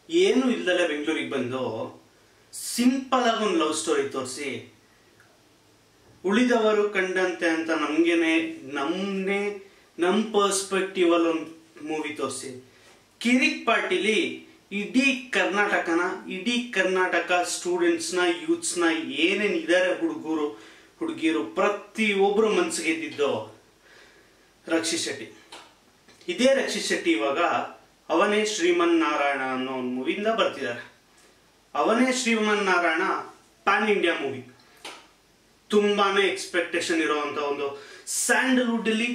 ಏನು ಇಲ್ದಲೆ ಬೆಂಗಳೂರಿಗೆ ಬಂದು ಸಿಂಪಲ್ ಆಗಿ ಒಂದು ಲವ್ ಸ್ಟೋರಿ ತೋರಿಸಿ ಉಳಿದವರು ಕಂಡಂತೆ ಅಂತ ನಮ್ಗೆನೆ ನಮ್ಮನೆ ನಮ್ಮ ಪರ್ಸ್ಪೆಕ್ಟಿವ್ ಅಲ್ಲಿ ಒಂದು ಮೂವಿ ತೋರಿಸಿ ಕಿರಿಕ್ ಪಾರ್ಟಿಲಿ ಇಡೀ ಕರ್ನಾಟಕನ ಇಡೀ ಕರ್ನಾಟಕ ಸ್ಟೂಡೆಂಟ್ಸ್ನ ಯೂತ್ಸ್ನ ಏನೇನ್ ಇದ್ದಾರೆ ಹುಡುಗರು ಹುಡುಗಿಯರು ಪ್ರತಿಯೊಬ್ಬರು ಮನ್ಸಿಗೆ ಇದ್ದಿದ್ದು ರಕ್ಷಿತ್ ಶೆಟ್ಟಿ ಇದೇ ರಕ್ಷಿತ್ ಶೆಟ್ಟಿ ಇವಾಗ ಅವನೇ ಶ್ರೀಮನ್ ನಾರಾಯಣ ಅನ್ನೋ ಒಂದು ಮೂವಿಯಿಂದ ಬರ್ತಿದ್ದಾರೆ ಅವನೇ Shriman Narayana pan India movie ತುಂಬಾನೇ ಎಕ್ಸ್ಪೆಕ್ಟೇಷನ್ ಇರುವಂತ ಒಂದು ಸ್ಯಾಂಡಲ್ವುಡ್ ಅಲ್ಲಿ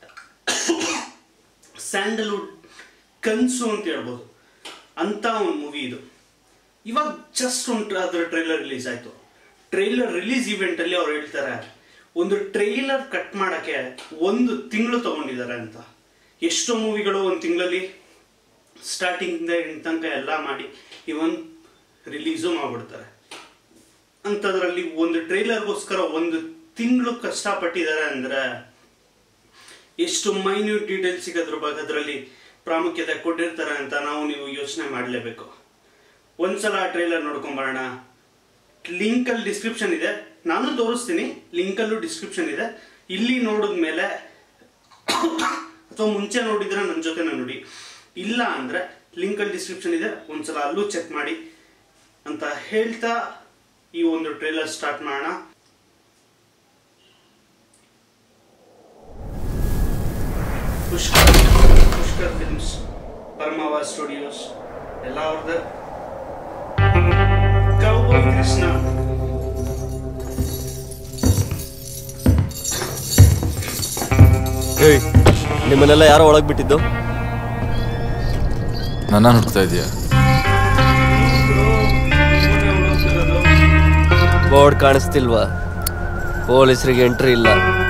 ಸ್ಯಾಂಡಲ್ವುಡ್ ಕನ್ಸು ಅಂತ ಹೇಳ್ಬೋದು ಅಂತ ಒಂದು ಮೂವಿ ಇದು ಇವಾಗ ಜಸ್ಟ್ ಒಂದು ಅದರ ಟ್ರೈಲರ್ ರಿಲೀಸ್ ಆಯ್ತು ಟ್ರೈಲರ್ ರಿಲೀಸ್ ಇವೆಂಟ್ ಅಲ್ಲಿ ಅವ್ರು ಹೇಳ್ತಾರೆ ಒಂದು ಟ್ರೈಲರ್ ಕಟ್ ಮಾಡಕ್ಕೆ ಒಂದು ತಿಂಗಳು ತಗೊಂಡಿದ್ದಾರೆ ಅಂತ ಎಷ್ಟೋ ಮೂವಿಗಳು ಒಂದು ತಿಂಗಳಲ್ಲಿ ಸ್ಟಾರ್ಟಿಂಗ್ ಎಂಡ್ ತನಕ ಎಲ್ಲ ಮಾಡಿ ಇವನ್ ರಿಲೀಸು ಮಾಡ್ಬಿಡ್ತಾರೆ ಅಂಥದ್ರಲ್ಲಿ ಒಂದು ಟ್ರೈಲರ್ಗೋಸ್ಕರ ಒಂದು ತಿಂಗಳು ಕಷ್ಟಪಟ್ಟಿದ್ದಾರೆ ಅಂದ್ರೆ ಎಷ್ಟು ಮೈನ್ಯೂಟ್ ಡೀಟೇಲ್ಸ್ ಅದ್ರ ಬಗ್ಗೆ ಅದರಲ್ಲಿ ಪ್ರಾಮುಖ್ಯತೆ ಕೊಟ್ಟಿರ್ತಾರೆ ಅಂತ ನಾವು ನೀವು ಯೋಚನೆ ಮಾಡಲೇಬೇಕು ಒಂದ್ಸಲ ಆ ಟ್ರೈಲರ್ ನೋಡ್ಕೊಂಬರೋಣ ಲಿಂಕಲ್ಲಿ ಡಿಸ್ಕ್ರಿಪ್ಷನ್ ಇದೆ ನಾನು ತೋರಿಸ್ತೀನಿ ಲಿಂಕಲ್ಲೂ ಡಿಸ್ಕ್ರಿಪ್ಷನ್ ಇದೆ ಇಲ್ಲಿ ನೋಡಿದ್ಮೇಲೆ ಅಥವಾ ಮುಂಚೆ ನೋಡಿದ್ರೆ ನನ್ನ ಜೊತೆ ನೋಡಿ ಇಲ್ಲ ಅಂದ್ರೆ ಲಿಂಕಲ್ಲಿ ಡಿಸ್ಕ್ರಿಪ್ಷನ್ ಇದೆ ಒಂದ್ಸಲ ಅಲ್ಲೂ ಚೆಕ್ ಮಾಡಿ ಅಂತ ಹೇಳ್ತಾ ಈ ಒಂದು ಟ್ರೇಲರ್ ಸ್ಟಾರ್ಟ್ ಮಾಡೋಣ ಪುಷ್ಕರ್ ಪುಷ್ಕರ್ ಫಿಲ್ಮ್ಸ್ ಪರಮಾವ ಸ್ಟುಡಿಯೋಸ್ ಎಲ್ಲ ಅವ್ರದ್ದು ಕೌಬೋಯ್ ಕೃಷ್ಣ ಏಯ್ ನಿಮ್ಮನ್ನೆಲ್ಲ ಯಾರೋ ಒಳಗೆ ಬಿಟ್ಟಿದ್ದು ನನ್ನ ಹುಡ್ತಾ ಇದೆಯಾ ಬೋರ್ಡ್ ಕಾಣಿಸ್ತಿಲ್ವಾ ಪೊಲೀಸರಿಗೆ ಎಂಟ್ರಿ ಇಲ್ಲ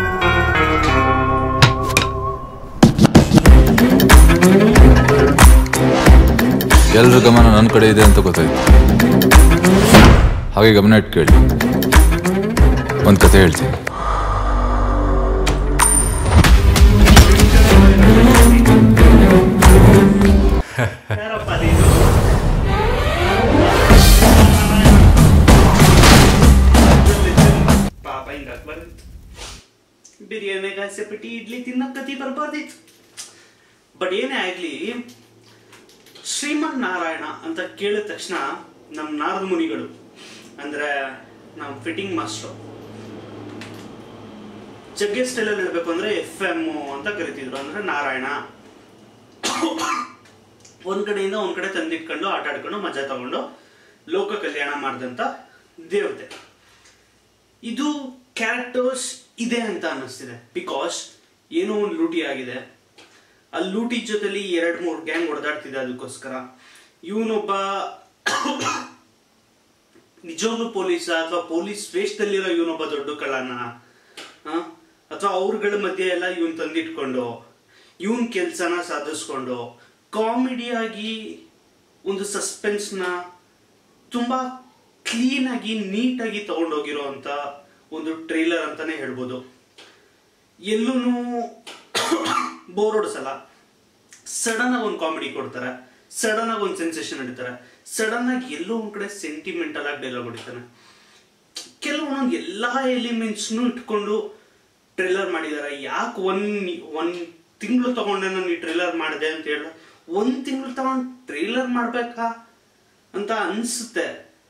ಎಲ್ರ ಗಮನ ನನ್ನ ಕಡೆ ಇದೆ ಅಂತ ಗೊತ್ತಾಯ್ತು ಹಾಗೆ ಗಮನ ಇಟ್ಟು ಕೇಳಿ ಒಂದು ಕತೆ ಹೇಳ್ತೀನಿ ಯಾರಪ್ಪ ನೀನು ಪಾಪ ಹಿಂಗ ಬರ್ದಿತ್ತು ಬಿರಿಯಾನಿ ಗಾಸೆಪಟ್ಟಿ ಇಡ್ಲಿ ತಿನ್ನಕ್ ಕತಿ ಬರ್ಬಾರ್ದಿತ್ತು ಬಟ್ ಏನೇ ಆಗ್ಲಿ ಶ್ರೀಮನ್ ನಾರಾಯಣ ಅಂತ ಕೇಳಿದ ತಕ್ಷಣ ನಮ್ಮ ನಾರದ ಮುನಿಗಳು ಅಂದ್ರೆ ನಮ್ಮ ಫಿಟ್ಟಿಂಗ್ ಮಾಸ್ಟರ್ ಜಗ್ಗೆ ಸ್ಟೈಲಲ್ಲಿ ಹೇಳ್ಬೇಕು ಅಂದ್ರೆ ಎಫ್ ಎಮ್ ಅಂತ ಕರಿತಿದ್ರು ಅಂದ್ರೆ ನಾರಾಯಣ ಒಂದ್ ಕಡೆಯಿಂದ ಒಂದ್ ಕಡೆ ತಂದಿಟ್ಕೊಂಡು ಆಟ ಆಡ್ಕೊಂಡು ಮಜಾ ತಗೊಂಡು ಲೋಕ ಕಲ್ಯಾಣ ಮಾಡಿದಂತ ದೇವತೆ ಇದು ಕ್ಯಾರೆಕ್ಟರ್ಸ್ ಇದೆ ಅಂತ ಅನ್ನಿಸ್ತಿದೆ ಬಿಕಾಸ್ ಏನೋ ಒಂದು ಲೂಟಿ ಆಗಿದೆ ಆ ಲೂಟಿ ಜೊತೆಲಿ ಎರಡ್ ಮೂರು ಗ್ಯಾಂಗ್ ಹೊಡೆದಾಡ್ತಿದೆ ಅದಕ್ಕೋಸ್ಕರ ಇವನೊಬ್ಬ ನಿಜವಾಗ್ಲೂ ಪೊಲೀಸ ಅಥವಾ ಪೊಲೀಸ್ ವೇಷದಲ್ಲಿರೋ ಇವನೊಬ್ಬ ದೊಡ್ಡ ಕಳ್ಳನ ಅಥವಾ ಅವ್ರಗಳ ಮಧ್ಯೆ ಎಲ್ಲ ಇವನ್ ತಂದಿಟ್ಕೊಂಡು ಇವನ್ ಕೆಲ್ಸನ ಸಾಧಿಸ್ಕೊಂಡು ಕಾಮಿಡಿಯಾಗಿ ಒಂದು ಸಸ್ಪೆನ್ಸ್ನ ತುಂಬಾ ಕ್ಲೀನ್ ಆಗಿ ನೀಟಾಗಿ ತಗೊಂಡೋಗಿರೋ ಅಂತ ಒಂದು ಟ್ರೈಲರ್ ಅಂತಾನೆ ಹೇಳ್ಬೋದು ಎಲ್ಲೂ ಬೋರ್ ಹೊಡ್ಸಲ್ಲ ಸಡನ್ ಆಗಿ ಒಂದು ಕಾಮಿಡಿ ಕೊಡ್ತಾರೆ ಸಡನ್ ಆಗಿ ಒಂದು ಸೆನ್ಸೇಷನ್ ಹಿಡಿತಾರೆ ಸಡನ್ ಆಗಿ ಎಲ್ಲೋ ಒಂದ್ ಕಡೆ ಸೆಂಟಿಮೆಂಟಲ್ ಆಗಿ ಡೈಲಾಗ್ ಹೊಡಿತಾನೆ ಕೆಲವೊಂದೊಂದು ಎಲ್ಲಾ ಎಲಿಮೆಂಟ್ಸ್ನು ಇಟ್ಕೊಂಡು ಟ್ರೇಲರ್ ಮಾಡಿದ್ದಾರೆ ಯಾಕೆ ಒನ್ ಒನ್ ತಿಂಗಳು ತಗೊಂಡೆ ನಾನು ಈ ಟ್ರೇಲರ್ ಮಾಡಿದೆ ಅಂತ ಹೇಳ ಒಂದ್ ತಿಂಗಳು ತಗೊಂಡು ಟ್ರೇಲರ್ ಮಾಡ್ಬೇಕಾ ಅಂತ ಅನ್ಸುತ್ತೆ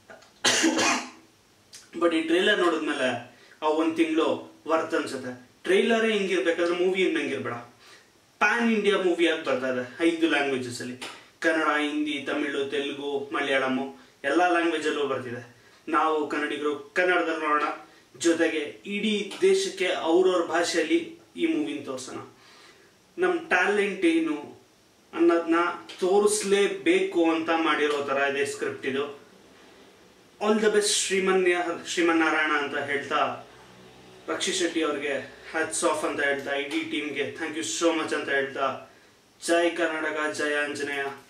ಬಟ್ ಈ ಟ್ರೇಲರ್ ನೋಡಿದ್ಮೇಲೆ ಆ ಒಂದ್ ತಿಂಗಳು ವರ್ತ್ ಅನ್ಸುತ್ತೆ ಟ್ರೈಲರೇ ಹಿಂಗಿರ್ಬೇಕಾದ್ರೆ ಮೂವಿ ಹೆಂಗಿರ್ಬೇಡ ಪ್ಯಾನ್ ಇಂಡಿಯಾ ಮೂವಿ ಆಗಿ ಬರ್ತಾ ಇದೆ ಐದು ಲ್ಯಾಂಗ್ವೇಜಸ್ ಅಲ್ಲಿ ಕನ್ನಡ ಹಿಂದಿ ತಮಿಳು ತೆಲುಗು ಮಲಯಾಳಮು ಎಲ್ಲ ಲ್ಯಾಂಗ್ವೇಜ್ ಅಲ್ಲೂ ಬರ್ತಿದೆ ನಾವು ಕನ್ನಡಿಗರು ಕನ್ನಡದಲ್ಲಿ ನೋಡೋಣ ಜೊತೆಗೆ ಇಡೀ ದೇಶಕ್ಕೆ ಅವ್ರವ್ರ ಭಾಷೆಯಲ್ಲಿ ಈ ಮೂವಿನ ತೋರ್ಸೋಣ ನಮ್ಮ ಟ್ಯಾಲೆಂಟ್ ಏನು ಅನ್ನೋದನ್ನ ತೋರಿಸ್ಲೇಬೇಕು ಅಂತ ಮಾಡಿರೋ ತರ ಇದೆ ಸ್ಕ್ರಿಪ್ಟ್ ಇದು ಆಲ್ ದ ಬೆಸ್ಟ್ ಶ್ರೀಮನ್ಯ ಶ್ರೀಮನ್ನಾರಾಯಣ ಅಂತ ಹೇಳ್ತಾ ರಕ್ಷಿತ್ ಶೆಟ್ಟಿ ಅವ್ರಿಗೆ ಹ್ಯಾಟ್ಸ್ ಆಫ್ ಅಂತ ಹೇಳ್ತಾ ಇಡೀ ಟೀಮ್ಗೆ ಥ್ಯಾಂಕ್ ಯು ಸೋ ಮಚ್ ಅಂತ ಹೇಳ್ತಾ ಜೈ ಕರ್ನಾಟಕ ಜಯ ಆಂಜನೇಯ